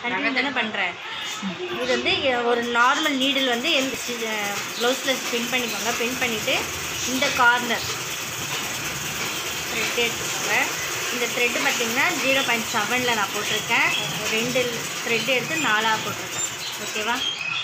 continue தானே பண்ணுறேன் இது வந்து எ- ஒரு நார்மல் நீடில் வந்து எந்த ப்ளவுஸில் பின் பண்ணிக்கோங்க பின் பண்ணிவிட்டு இந்த கார்னர் த்ரெட் எடுத்துக்கோங்க இந்த த்ரெட்டு பார்த்தீங்கன்னா ஜீரோ பாயிண்ட் செவனில் நான் போட்டிருக்கேன் ரெண்டு த்ரெட் எடுத்து நாலாக போட்டிருக்கேன் ஓகேவா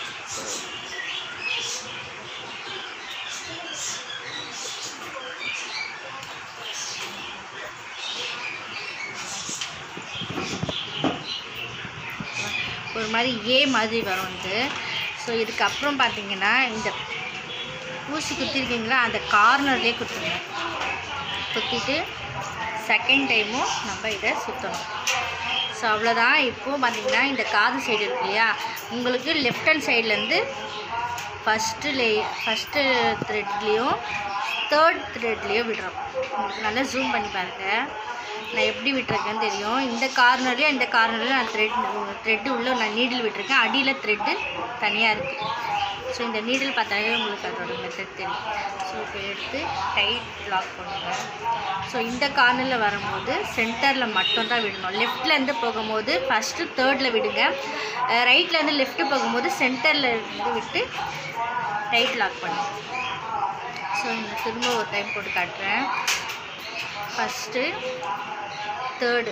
ஒரு மாதிரி ஏ மாதிரி வரும் இது ஸோ இதுக்கப்புறம் பார்த்தீங்கன்னா இந்த ஊசி குத்திருக்கீங்களா அந்த கார்னர்லேயே குத்துங்க குத்திட்டு செகண்ட் டைமும் நம்ம இதை சுற்றணும் ஸோ அவ்வளோதான் இப்போது பார்த்தீங்கன்னா இந்த காது சைடு இருக்கு இல்லையா உங்களுக்கு லெஃப்ட் ஹேண்ட் சைட்லேருந்து ஃபஸ்ட்டு லே ஃபஸ்ட்டு த்ரெட்லேயும் தேர்ட் த்ரெட்லேயும் விடுறோம் உங்களுக்கு நல்லா ஜூம் பண்ணி பாருங்கள் நான் எப்படி விட்டுருக்கேன்னு தெரியும் இந்த கார்னர்லேயும் இந்த கார்னர்லேயும் நான் த்ரெட் த்ரெட்டு உள்ள நான் நீடில் விட்டுருக்கேன் அடியில் த்ரெட்டு தனியாக இருக்குது ஸோ இந்த நீடில் பார்த்தாலே உங்களுக்கு அதோட மெத்தட் தெரியும் ஸோ இப்போ எடுத்து டைட் லாக் பண்ணுங்க ஸோ இந்த கார்னரில் வரும்போது சென்டரில் மட்டும்தான் விடணும் லெஃப்ட்லேருந்து போகும்போது ஃபஸ்ட்டு தேர்டில் விடுங்க ரைட்லேருந்து லெஃப்ட்டு போகும்போது சென்டரில் இருந்து விட்டு டைட் லாக் பண்ணுங்க ஸோ இந்த திரும்ப ஒரு டைம் போட்டு காட்டுறேன் ஃபஸ்ட்டு தேர்டு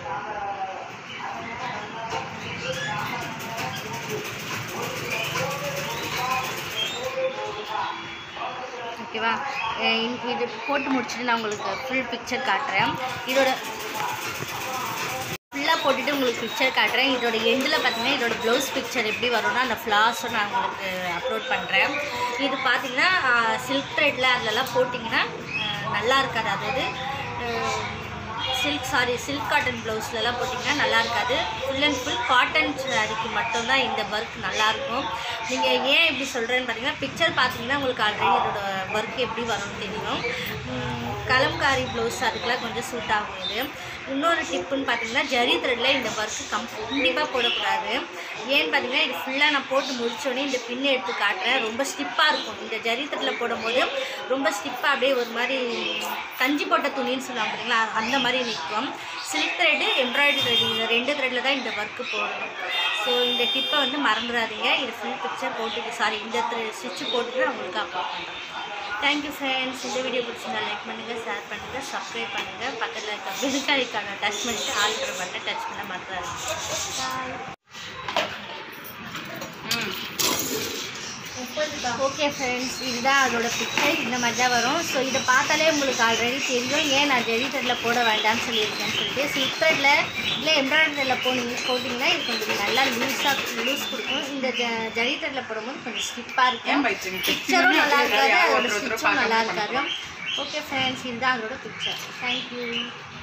ஓகேவா அஹ் இ- இது போட்டு முடிச்சுட்டு நான் உங்களுக்கு ஃபுல் பிக்சர் காட்டுறேன் இதோட ஃபுல்லாக போட்டுட்டு உங்களுக்கு பிக்சர் காட்டுறேன் இதோட எண்டில் பார்த்தீங்கன்னா இதோட ப்ளவுஸ் பிக்சர் எப்படி வரும்னா அந்த ஃப்ளாஸும் நான் உங்களுக்கு அப்லோட் பண்ணுறேன் இது பார்த்தீங்கன்னா சில்க் த்ரெட்டில் அதிலலாம் போட்டிங்கன்னா அஹ், நல்லா இருக்காது அதாவது சில்க் சாரி சில்க் காட்டன் ப்ளவுஸ்லலாம் போட்டிங்கன்னா நல்லா இருக்காது ஃபுல் அண்ட் ஃபுல் காட்டன் சாரிக்கு மட்டும்தான் இந்த ஒர்க் நல்லாயிருக்கும் நீங்கள் ஏன் இப்படி சொல்கிறேன்னு பார்த்தீங்கன்னா பிக்சர் பார்த்தீங்கன்னா உங்களுக்கு ஆல்ரெடி இதோட ஒர்க் எப்படி வரும்னு தெரியும் உம், கலம்காரி ப்ளவுஸ் அதுக்கெல்லாம் கொஞ்சம் சூட் ஆகும் இது இன்னொரு டிப்புன்னு பார்த்தீங்கன்னா ஜரி த்ரெட்டில் இந்த ஒர்க்கு கம் கண்டிப்பாக போடக்கூடாது ஏன்னு பார்த்தீங்கன்னா இது ஃபுல்லாக நான் போட்டு முடிச்சோடனே இந்த பின் எடுத்து காட்டுறேன் ரொம்ப ஸ்டிப்பாக இருக்கும் இந்த ஜரி த்ரெட்டில் போடும்போது ரொம்ப ஸ்டிப்பாக அப்படியே ஒரு மாதிரி கஞ்சி போட்ட துணின்னு சொல்லுவாங்க பார்த்தீங்களா அந்த மாதிரி நிற்கும் சில்க் த்ரெட்டு எம்ப்ராய்டரி த்ரெட் இந்த ரெண்டு த்ரெட்டில் தான் இந்த ஒர்க்கு போடணும் ஸோ இந்த டிப்பை வந்து மறந்துடாதீங்க இது ஃபுல் பிக்சர் போட்டுட்டு சாரி இந்த ஸ்டிச்சு போட்டுட்டு நான் உங்களுக்கு அப்லோட் பண்ணுறேன் தேங்க்யூ ஃப்ரெண்ட்ஸ் இந்த வீடியோ பிடிச்சிருந்தா லைக் பண்ணுங்கள் ஷேர் பண்ணுங்கள் சப்ஸ்கிரைப் பண்ணுங்கள் பக்கத்தில் இருக்க பெல்காலிக்கான டச் பண்ணிட்டு ஆல்ட்ரு பட்டனை டச் பண்ண மறந்துடாதீங்க பாய் ஓகே ஃப்ரெண்ட்ஸ் இதுதான் அதோட பிக்சர் இந்த மாதிரி தான் வரும் ஸோ இதை பார்த்தாலே உங்களுக்கு ஆல்ரெடி தெரியும் ஏன் நான் ஜெரி த்ரெட்டில் போட வேண்டாம்னு சொல்லியிருக்கேன்னு சொல்லிட்டு சில்க் த்ரெட்டில் இல்லை எம்ப்ராய்டரி த்ரெட்டில் போனீங்க போட்டிங்கன்னா இது கொஞ்சம் நல்லா லூஸாக லூஸ் கொடுக்கும் இந்த ஜ- ஜரி த்ரெட்டில் போடும்போது கொஞ்சம் ஸ்டிப்பாக இருக்கும் பிக்சரும் நல்லா இருக்காது அதோட ஸ்டிச்சும் நல்லா இருக்காது ஓகே ஃப்ரெண்ட்ஸ் இதுதான் அதோட பிக்சர் தேங்க்யூ